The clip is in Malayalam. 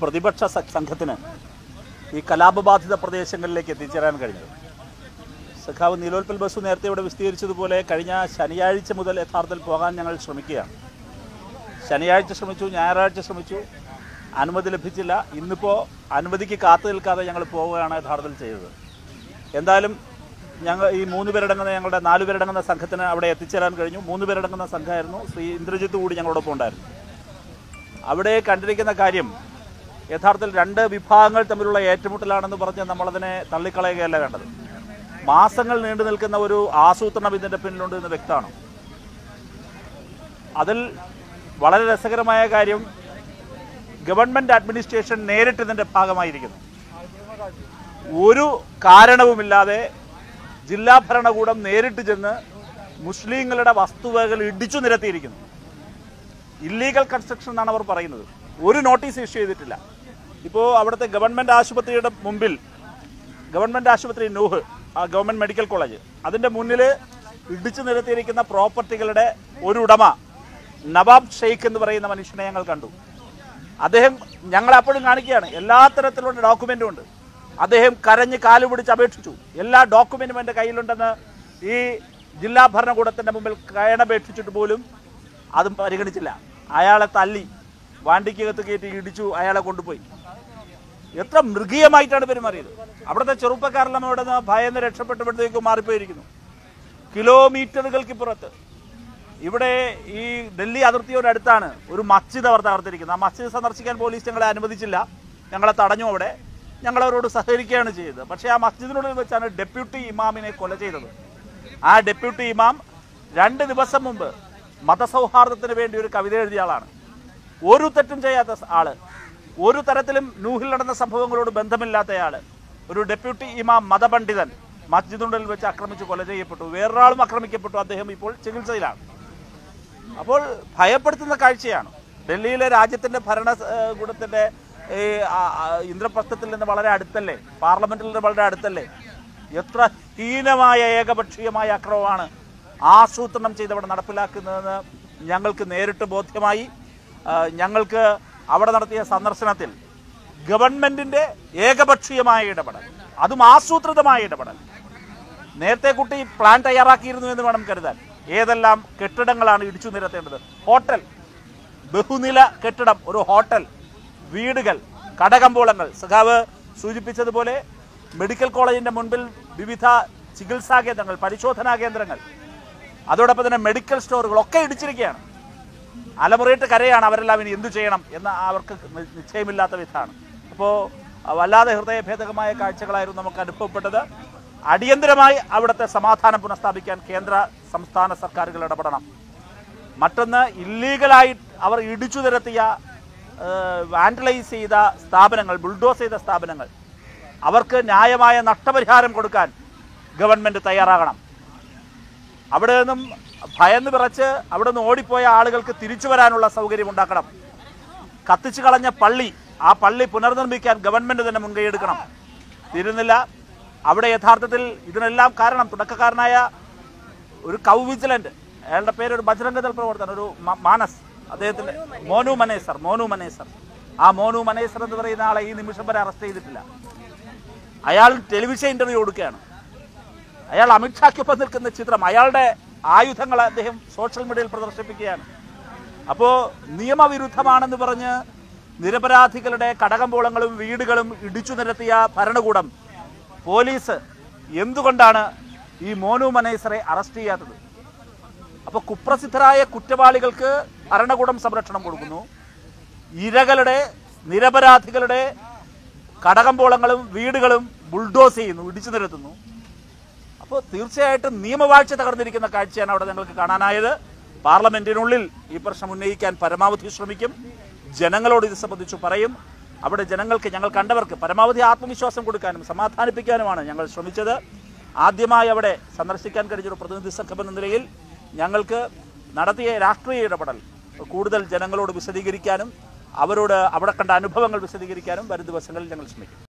പ്രതിപക്ഷ സ- സംഘത്തിന് ഈ കലാപബാധിത പ്രദേശങ്ങളിലേക്ക് എത്തിച്ചേരാൻ കഴിഞ്ഞത് സഖാവ് നീലോൽപ്പൽ ബസു നേരത്തെ ഇവിടെ വിശദീകരിച്ചതുപോലെ കഴിഞ്ഞ ശനിയാഴ്ച മുതൽ യഥാർത്ഥത്തിൽ പോകാൻ ഞങ്ങൾ ശ്രമിക്കുകയാണ് ശനിയാഴ്ച ശ്രമിച്ചു ഞായറാഴ്ച ശ്രമിച്ചു അനുമതി ലഭിച്ചില്ല ഇന്നിപ്പോൾ അനുമതിക്ക് കാത്തു നിൽക്കാതെ ഞങ്ങൾ പോവുകയാണ് യഥാർത്ഥത്തിൽ ചെയ്തത് എന്തായാലും ഞങ്ങൾ ഈ മൂന്ന് പേരടങ്ങുന്ന ഞങ്ങളുടെ നാല് പേരടങ്ങുന്ന സംഘത്തിന് അവിടെ എത്തിച്ചേരാൻ കഴിഞ്ഞു മൂന്ന് പേരടങ്ങുന്ന സംഘമായിരുന്നു ശ്രീ ഇന്ദ്രജിത്ത് കൂടി ഞങ്ങളോടൊപ്പം ഉണ്ടായിരുന്നു അവിടെ കണ്ടിരിക്കുന്ന കാര്യം യഥാർത്ഥത്തിൽ രണ്ട് വിഭാഗങ്ങൾ തമ്മിലുള്ള ഏറ്റുമുട്ടലാണെന്ന് പറഞ്ഞ് നമ്മളതിനെ തള്ളിക്കളയുകയല്ല വേണ്ടത് മാസങ്ങൾ നീണ്ടു നിൽക്കുന്ന ഒരു ആസൂത്രണം ഇതിൻ്റെ പിന്നിലുണ്ട് എന്ന് വ്യക്തമാണ് അതിൽ വളരെ രസകരമായ കാര്യം ഗവൺമെന്റ് അഡ്മിനിസ്ട്രേഷൻ നേരിട്ട് ഇതിന്റെ ഭാഗമായിരിക്കുന്നു ഒരു കാരണവുമില്ലാതെ ജില്ലാ ഭരണകൂടം നേരിട്ട് ചെന്ന് മുസ്ലിങ്ങളുടെ വസ്തുവകകൾ ഇടിച്ചു നിരത്തിയിരിക്കുന്നു ഇല്ലീഗൽ കൺസ്ട്രക്ഷൻ എന്നാണ് അവർ പറയുന്നത് ഒരു നോട്ടീസ് ഇഷ്യൂ ചെയ്തിട്ടില്ല ഇപ്പോൾ അവിടുത്തെ ഗവൺമെന്റ് ആശുപത്രിയുടെ മുമ്പിൽ ഗവൺമെന്റ് ആശുപത്രി നൂഹ് ആ ഗവൺമെന്റ് മെഡിക്കൽ കോളേജ് അതിന്റെ മുന്നിൽ ഇടിച്ചു നിരത്തിയിരിക്കുന്ന പ്രോപ്പർട്ടികളുടെ ഒരു ഉടമ നവാബ് ഷെയ്ഖ് എന്ന് പറയുന്ന മനുഷ്യനെ ഞങ്ങൾ കണ്ടു അദ്ദേഹം ഞങ്ങൾ അപ്പോഴും കാണിക്കുകയാണ് എല്ലാ തരത്തിലുള്ള ഡോക്യുമെന്റും ഉണ്ട് അദ്ദേഹം കരഞ്ഞ് കാല് പിടിച്ച് അപേക്ഷിച്ചു എല്ലാ ഡോക്യുമെന്റും എൻ്റെ കയ്യിലുണ്ടെന്ന് ഈ ജില്ലാ ഭരണകൂടത്തിന്റെ മുമ്പിൽ കയണപേക്ഷിച്ചിട്ട് പോലും അതും പരിഗണിച്ചില്ല അയാളെ തല്ലി വണ്ടിക്കകത്ത് കയറ്റി ഇടിച്ചു അയാളെ കൊണ്ടുപോയി എത്ര മൃഗീയമായിട്ടാണ് പെരുമാറിയത് അവിടുത്തെ ചെറുപ്പക്കാരെല്ലാം അവിടെ നിന്ന് ഭയന്ന് രക്ഷപ്പെട്ടപ്പോഴത്തേക്ക് മാറിപ്പോയിരിക്കുന്നു കിലോമീറ്ററുകൾക്ക് ഇവിടെ ഈ ഡൽഹി അതിർത്തിയോടടുത്താണ് ഒരു മസ്ജിദ് അവർ തകർത്തിരിക്കുന്നത് ആ മസ്ജിദ് സന്ദർശിക്കാൻ പോലീസ് ഞങ്ങളെ അനുവദിച്ചില്ല ഞങ്ങളെ തടഞ്ഞു അവിടെ ഞങ്ങൾ അവരോട് സഹകരിക്കുകയാണ് ചെയ്തത് പക്ഷേ ആ മസ്ജിദിനുള്ളിൽ വെച്ചാണ് ഡെപ്യൂട്ടി ഇമാമിനെ കൊല ചെയ്തത് ആ ഡെപ്യൂട്ടി ഇമാം രണ്ട് ദിവസം മുമ്പ് മതസൗഹാർദ്ദത്തിന് വേണ്ടി ഒരു കവിത എഴുതിയ ആളാണ് ഒരു തെറ്റും ചെയ്യാത്ത സ- ആള് ഒരു തരത്തിലും നൂഹിൽ നടന്ന സംഭവങ്ങളോട് ബന്ധമില്ലാത്തയാള് ഒരു ഡെപ്യൂട്ടി ഇമാം മതപണ്ഡിതൻ മസ്ജിദുണ്ടിൽ വെച്ച് ആക്രമിച്ച് കൊല ചെയ്യപ്പെട്ടു വേറൊരാളും ആക്രമിക്കപ്പെട്ടു അദ്ദേഹം ഇപ്പോൾ ചികിത്സയിലാണ് അപ്പോൾ ഭയപ്പെടുത്തുന്ന കാഴ്ചയാണ് ഡൽഹിയിലെ രാജ്യത്തിന്റെ ഭരണകൂടത്തിന്റെ ഈ ആ, ആ, ഇന്ദ്രപ്രസ്ഥത്തിൽ നിന്ന് വളരെ അടുത്തല്ലേ പാർലമെന്റിൽ നിന്ന് വളരെ അടുത്തല്ലേ എത്ര ഹീനമായ ഏകപക്ഷീയമായ അക്രമമാണ് ആസൂത്രണം ചെയ്തവിടെ നടപ്പിലാക്കുന്നതെന്ന് ഞങ്ങൾക്ക് നേരിട്ട് ബോധ്യമായി ആ, ഞങ്ങൾക്ക് അവിടെ നടത്തിയ സന്ദർശനത്തിൽ ഗവൺമെന്റിന്റെ ഏകപക്ഷീയമായ ഇടപെടൽ അതും ആസൂത്രിതമായ ഇടപെടൽ നേരത്തെ കുട്ടി പ്ലാൻ തയ്യാറാക്കിയിരുന്നു എന്ന് വേണം കരുതാൻ ഏതെല്ലാം കെട്ടിടങ്ങളാണ് ഇടിച്ചു നിരത്തേണ്ടത് ഹോട്ടൽ ബഹുനില കെട്ടിടം ഒരു ഹോട്ടൽ വീടുകൾ കടകമ്പോളങ്ങൾ സഖാവ് സൂചിപ്പിച്ചതുപോലെ മെഡിക്കൽ കോളേജിന്റെ മുൻപിൽ വിവിധ ചികിത്സാ കേന്ദ്രങ്ങൾ പരിശോധനാ കേന്ദ്രങ്ങൾ അതോടൊപ്പം തന്നെ മെഡിക്കൽ സ്റ്റോറുകൾ ഒക്കെ ഇടിച്ചിരിക്കുകയാണ് അലമുറയിട്ട് കരയാണ് അവരെല്ലാം ഇനി എന്തു ചെയ്യണം എന്ന് അവർക്ക് നി- നിശ്ചയമില്ലാത്ത വിധമാണ് അപ്പോൾ വല്ലാതെ ഹൃദയഭേദകമായ കാഴ്ചകളായിരുന്നു നമുക്ക് അനുഭവപ്പെട്ടത് അടിയന്തരമായി അവിടുത്തെ സമാധാനം പുനഃസ്ഥാപിക്കാൻ കേന്ദ്ര സംസ്ഥാന സർക്കാരുകൾ ഇടപെടണം മറ്റൊന്ന് ഇല്ലീഗലായി അവർ ഇടിച്ചു നിരത്തിയ വാൻഡലൈസ് ചെയ്ത സ്ഥാപനങ്ങൾ ബുൾഡോസ് ചെയ്ത സ്ഥാപനങ്ങൾ അവർക്ക് ന്യായമായ നഷ്ടപരിഹാരം കൊടുക്കാൻ ഗവൺമെന്റ് തയ്യാറാകണം അവിടെ നിന്നും ഭയന്ന് വിറച്ച് അവിടെ നിന്ന് ഓടിപ്പോയ ആളുകൾക്ക് തിരിച്ചു വരാനുള്ള സൗകര്യം ഉണ്ടാക്കണം കത്തിച്ചു കളഞ്ഞ പള്ളി ആ പള്ളി പുനർനിർമ്മിക്കാൻ ഗവൺമെന്റ് തന്നെ മുൻകൈയെടുക്കണം തീരുന്നില്ല അവിടെ യഥാർത്ഥത്തിൽ ഇതിനെല്ലാം കാരണം തുടക്കക്കാരനായ ഒരു കൗ വിജിലന്റ് അയാളുടെ പേര് ഒരു ബജരംഗദൾ പ്രവർത്തനം ഒരു മ- മാനസ് അദ്ദേഹത്തിന്റെ മോനു മനേസർ മോനു മനേസർ ആ മോനു മനേസർ എന്ന് പറയുന്ന ആളെ ഈ നിമിഷം വരെ അറസ്റ്റ് ചെയ്തിട്ടില്ല അയാൾ ടെലിവിഷൻ ഇന്റർവ്യൂ കൊടുക്കുകയാണ് അയാൾ അമിത്ഷായ്ക്കൊപ്പം നിൽക്കുന്ന ചിത്രം അയാളുടെ ആയുധങ്ങൾ അദ്ദേഹം സോഷ്യൽ മീഡിയയിൽ പ്രദർശിപ്പിക്കുകയാണ് അപ്പോൾ നിയമവിരുദ്ധമാണെന്ന് പറഞ്ഞ് നിരപരാധികളുടെ കടകമ്പോളങ്ങളും വീടുകളും ഇടിച്ചു നിരത്തിയ ഭരണകൂടം പോലീസ് എന്തുകൊണ്ടാണ് ഈ മോനു മനേസറെ അറസ്റ്റ് ചെയ്യാത്തത് അപ്പോൾ കുപ്രസിദ്ധരായ കുറ്റവാളികൾക്ക് ഭരണകൂടം സംരക്ഷണം കൊടുക്കുന്നു ഇരകളുടെ നിരപരാധികളുടെ കടകമ്പോളങ്ങളും വീടുകളും ബുൾഡോസ് ചെയ്യുന്നു ഇടിച്ചു നിരത്തുന്നു അപ്പോൾ തീർച്ചയായിട്ടും നിയമവാഴ്ച തകർന്നിരിക്കുന്ന കാഴ്ചയാണ് അവിടെ ഞങ്ങൾക്ക് കാണാനായത് പാർലമെന്റിനുള്ളിൽ ഈ പ്രശ്നം ഉന്നയിക്കാൻ പരമാവധി ശ്രമിക്കും ജനങ്ങളോട് ഇത് സംബന്ധിച്ച് പറയും അവിടെ ജനങ്ങൾക്ക് ഞങ്ങൾ കണ്ടവർക്ക് പരമാവധി ആത്മവിശ്വാസം കൊടുക്കാനും സമാധാനിപ്പിക്കാനുമാണ് ഞങ്ങൾ ശ്രമിച്ചത് ആദ്യമായി അവിടെ സന്ദർശിക്കാൻ കഴിഞ്ഞൊരു പ്രതിനിധി സംഘം എന്ന നിലയിൽ ഞങ്ങൾക്ക് നടത്തിയ രാഷ്ട്രീയ ഇടപെടൽ കൂടുതൽ ജനങ്ങളോട് വിശദീകരിക്കാനും അവരോട് അവിടെ കണ്ട അനുഭവങ്ങൾ വിശദീകരിക്കാനും വരും ദിവസങ്ങളിൽ ഞങ്ങൾ ശ്രമിക്കും